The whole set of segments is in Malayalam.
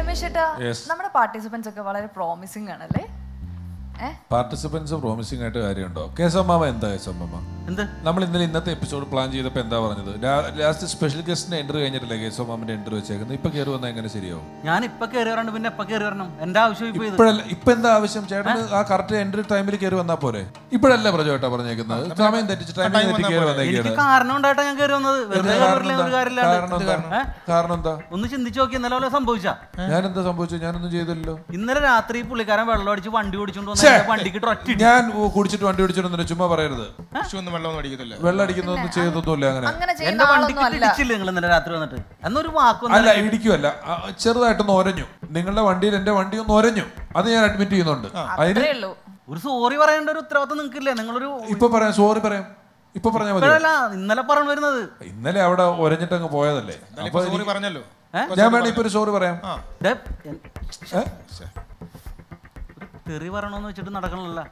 രമേശ് ചേട്ടാ Yes. നമ്മുടെ പാർട്ടിസിപ്പൻസ് ഒക്കെ വളരെ പ്രോമിസിംഗ് ആണല്ലേ ഏ പാർട്ടിസിപ്പൻസ് പ്രോമിസിംഗ് ആയിട്ട് കാര്യമുണ്ടോ കേസമ്മാമ എന്താ കേസമ്മാമ എന്ത് നമ്മൾ ഇന്നലെ ഇന്നത്തെ എപ്പിസോഡ് പ്ലാൻ ചെയ്തപ്പോ എന്താ പറഞ്ഞത് ലാസ്റ്റ് സ്പെഷ്യൽ ഗസ്റ്റിന്റെ എൻട്രി കഴിഞ്ഞിട്ടില്ല കേസമ്മാമിന്റെ എൻട്രി വെച്ചേക്കുന്നത് ഇപ്പൊ കയറി വന്നാൽ എങ്ങനെ ശരിയാവും ഞാൻ ഇപ്പൊ കയറി വരണം പിന്നെ എപ്പ കയറി വരണം എന്റെ ആവശ്യം ഇപ്പൊ ഇത് ഇപ്പോഴല്ല ഇപ്പൊ എന്താ ആവശ്യം ചേട്ടന് ആ കറക്റ്റ് എൻട്രി ടൈമിൽ കയറി വന്നാ പോരെ ഇപ്പോഴല്ല പ്രജോട്ടാ പറഞ്ഞേക്കുന്നത് സമയം തെറ്റിച്ച് ടൈമിൽ തെറ്റി കയറി എനിക്ക് വന്നേക്കാണ് കാരണം ഉണ്ടായിട്ടാ ഞാൻ കയറി വന്നത് വെറുതെ കയറി വരില്ല ഒരു കാരണം എന്താ? കാര്യമില്ലാണ്ട് ഏ? കാരണം എന്താ ഒന്ന് ചിന്തിച്ചു നോക്കി ഇന്നലെ പോലെ സംഭവിച്ച ഞാൻ എന്താ സംഭവിച്ചു ഞാനൊന്നും ചെയ്തില്ലല്ലോ ഇന്നലെ രാത്രി ഈ പുള്ളിക്കാരൻ വെള്ളം അടിച്ച് വണ്ടി ഓടിച്ചോണ്ട് വന്ന എന്റെ വണ്ടിക്ക് ഒറ്റ ഞാൻ ഓ, കുടിച്ചിട്ട് വണ്ടി ഓടിച്ചിട്ടൊന്നും ചുമ്മാ പറയരുത് ഒന്നും വെള്ളമൊന്നും അടിക്കത്തില്ല വെള്ളം അടിക്കുന്നതൊന്നും ചെയ്തൊന്നുമില്ല അങ്ങനെ അങ്ങനെ എന്റെ ചെയ്യുന്ന വണ്ടിക്ക് ആളൊന്നും അല്ല ഇടിച്ചില്ല നിങ്ങൾ ഇന്നലെ രാത്രി വന്നിട്ട് എന്നൊരു വാക്ക് അല്ല ഇടിക്കുമല്ല ആ, ചെറുതായിട്ടൊന്ന് ഒരഞ്ഞു നിങ്ങളുടെ വണ്ടിയിൽ എന്റെ വണ്ടി ഒന്ന് ഒരഞ്ഞു അത് ഞാൻ അഡ്മിറ്റ് ചെയ്യുന്നുണ്ട് അതിന് അത്രേ ഉള്ളൂ ഒരു സോറി പറയേണ്ട ഒരു ഉത്തരവാദിത്വം നിങ്ങൾക്കില്ലേ നിങ്ങളൊരു ഇപ്പൊ പറയാം സോറി പറയാം ഇപ്പൊ പറഞ്ഞാൽ മതി ഇപ്പോഴല്ല ഇന്നലെ പറഞ്ഞു വരുന്നത് ഇന്നലെ അവിടെ ഒരഞ്ഞിട്ട് അങ്ങ് പോയതല്ലേ അപ്പൊ സോറി പറഞ്ഞല്ലോ ഞാൻ വേണേ ഇപ്പൊ ഒരു സോറി പറയാം ദേ, എൻ- ഏ? ഒരു തെറി പറയണമെന്ന് വെച്ചിട്ട് നടക്കണല്ല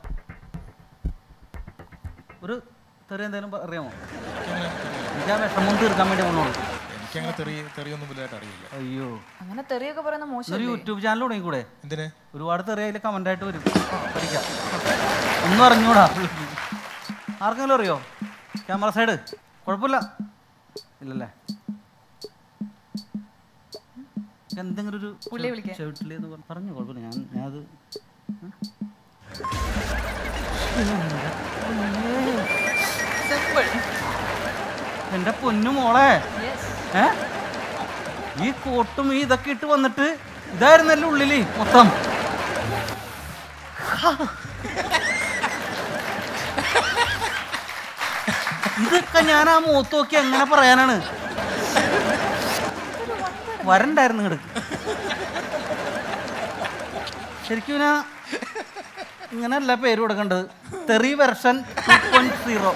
ഒരു തെറി എന്തെങ്കിലും അറിയാമോ എനിക്ക് ആ വിഷമം തീർക്കാൻ വേണ്ടി വന്നോളൂ എനിക്കങ്ങനെ തെറി തെറിയൊന്നും വലുതായിട്ട് അറിയില്ല അയ്യോ അങ്ങനെ തെറിയൊക്കെ പറയുന്ന ഒരു മോശം യൂട്യൂബ് ചാനൽ തുടങ്ങി കൂടെ എന്തിന് ഒരുപാട് തെറി അതിൽ കമന്റ് ആയിട്ട് വരും പഠിക്കാം ഒന്നും അറിഞ്ഞൂടാ ആർക്കെങ്കിലും അറിയോ ക്യാമറ സൈഡ് കുഴപ്പമില്ല ഇല്ലല്ലേ എന്തെങ്കിലും ഒരു പുള്ളിയെ വിളിക്കാം. ചെവിട്ടില് എന്ന് പറ- പറഞ്ഞു കുഴപ്പമില്ല ഞാൻ ഞാനത് സിമ്പിൾ എന്റെ പൊന്നു മോളെ യെസ് ഏ ഈ കോട്ടും ഈ ഇതൊക്കെ ഇട്ട് വന്നിട്ട് ഇതായിരുന്നല്ലോ ഉള്ളില് മൊത്തം ഇതൊക്കെ ഞാൻ ആ മൂത്ത് നോക്കി എങ്ങനെ പറയാനാണ് വരണ്ടായിരുന്നു ഇങ്ങോട്ട് ശരിക്കും ഞാൻ ഇങ്ങനെയല്ല പേര് കൊടുക്കേണ്ടത് തെറി വെർഷൻ ടു പോയിന്റ് സീറോ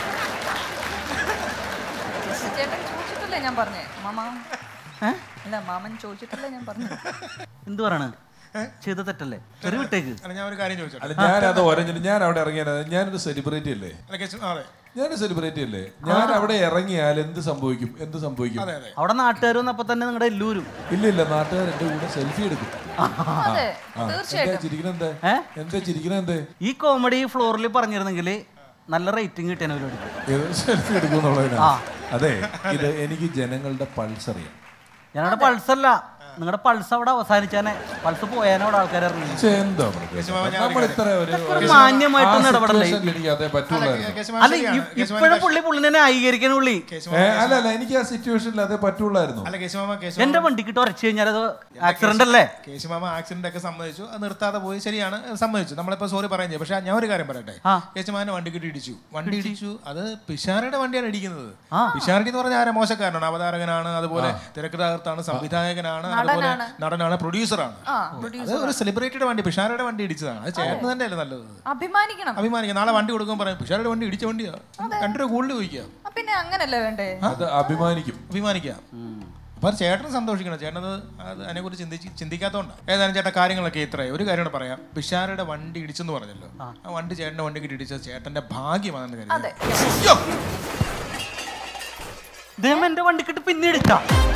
ചേട്ടൻ ചോദിച്ചിട്ടല്ലേ ഞാൻ പറഞ്ഞേ മാമ ഏ അല്ല മാമൻ ചോദിച്ചിട്ടല്ലേ ഞാൻ പറഞ്ഞത് എന്ത് പറയണ് ചെയ്ത തെറ്റല്ലേ തെറി വിട്ടേക്ക് അല്ല ഞാൻ ഒരു കാര്യം ചോദിച്ചോട്ടെ അല്ല ഞാൻ അത് ഒരഞ്ഞിട്ട് ഞാൻ അവിടെ ഇറങ്ങിയാൽ ഞാനൊരു സെലിബ്രിറ്റി അല്ലേ അല്ല കേസ് അതെ ഞാനൊരു സെലിബ്രിറ്റി അല്ലേ ഞാൻ അവിടെ ഇറങ്ങിയാൽ എന്ത് സംഭവിക്കും എന്ത് സംഭവിക്കും അതെ അതെ അവിടെ നാട്ടുകാർ വന്നപ്പോ തന്നെ നിങ്ങളുടെ എല്ലൂരും ഇല്ല ഇല്ല നാട്ടുകാർ എന്റെ കൂടെ സെൽഫി എടുക്കും അതെ ആ, തീർച്ചയായിട്ടും എന്താ ചിരിക്കണ എന്താ ഏ? എന്താ ചിരിക്കണ എന്തേ ഈ കോമഡി ഫ്ലോറിൽ പറഞ്ഞിരുന്നെങ്കിൽ നല്ല റേറ്റിംഗ് കിട്ടിയ പരിപാടി ഏത് സെൽഫി എടുക്കും എന്നുള്ളതിനാ ആ. അതെ ഇത് എനിക്ക് ജനങ്ങളുടെ പൾസ് അറിയാം ഞങ്ങളുടെ പൾസല്ല നിങ്ങളുടെ പൾസ് അവിടെ അവസാനിച്ചാനെ പൾസ് പോയാനെ അവിടെ ആൾക്കാർ ഇറങ്ങി പക്ഷേ എന്താ പറയുക നമ്മൾ ഇത്ര ഒരു ഒരു മാന്യമായിട്ടൊന്നും ആ ഇടപെടണ്ടേ? situationൽ എനിക്ക് അതേ പറ്റുള്ളായിരുന്നു കേശവൻ അല്ല ശരിയാണ്. ഇ- കേശവൻ ഇപ്പോഴും പുള്ളി പുള്ളിനെ ന്യായീകരിക്കണ പുള്ളി ഏ, അല്ല അല്ല എനിക്ക് ആ സിറ്റുവേഷനിൽ അതേ പറ്റുള്ളായിരുന്നു അല്ല കേശുമാമ കേശു എന്റെ വണ്ടിക്കിട്ട് ഉറച്ചു കഴിഞ്ഞാൽ അത് ആക്സിഡന്റ് അല്ലേ കേശുമാമ ആക്സിഡന്റ് ഒക്കെ സമ്മതിച്ചു അത് നിർത്താതെ പോയി ശരിയാണ് അത് സമ്മതിച്ചു നമ്മളിപ്പോ സോറി പറയാൻ ചെയ്യും പക്ഷെ ഞാൻ ഒരു കാര്യം പറയട്ടെ ആ. കേശുമാനെ വണ്ടി കിട്ടി ഇടിച്ചു വണ്ടി ഇടിച്ചു അത് പിഷാരയുടെ വണ്ടിയാണ് ഇടിക്കുന്നത് ആ. പിഷാരടി എന്ന് പറഞ്ഞാൽ ആരെ മോശക്കാരനാണ് അവതാരകനാണ് അതുപോലെ തിരക്കഥാകൃത്താണ് സംവിധായകനാണ് അതുപോലെ നടനാണ് പ്രൊഡ്യൂസറാണ് ആ അത് ഒരു സെലിബ്രിറ്റിയുടെ വണ്ടി പിഷാരയുടെ വണ്ടി ഇടിച്ചതാണ് അത് ചേട്ടന് തന്നെയല്ലേ നല്ലത് അഭിമാനിക്കണം അഭിമാനിക്കാം നാളെ വണ്ടി കൊടുക്കുമ്പോൾ പറയും പിഷാരയുടെ വണ്ടി ഇടിച്ച വണ്ടിയാ രണ്ടു രൂപ കൂടുതൽ ചോദിക്കാം ആ, പിന്നെ അങ്ങനല്ലേ വേണ്ടേ അത് അഭിമാനിക്കും അഭിമാനിക്കാം അപ്പൊ അത് ചേട്ടൻ സന്തോഷിക്കണം ചേട്ടൻ അത് അത് അതിനെക്കുറിച്ച് ചിന്തിച്ച് ചിന്തിക്കാത്തതുകൊണ്ടാണ് ഏതായാലും ചേട്ടാ കാര്യങ്ങളൊക്കെ ഇത്രയും ഒരു കാര്യം കൂടെ പറയാം പിഷാരയുടെ വണ്ടി ഇടിച്ചെന്ന് പറഞ്ഞല്ലോ ആ വണ്ടി ചേട്ടന്റെ വണ്ടിക്ക് ഇടിച്ചത് ചേട്ടന്റെ ഭാഗ്യമാണെന്ന് കരുതി അതെ ഇദ്ദേഹം എന്റെ വണ്ടിക്കിട്ട് പിന്നെ ഇടിച്ചാ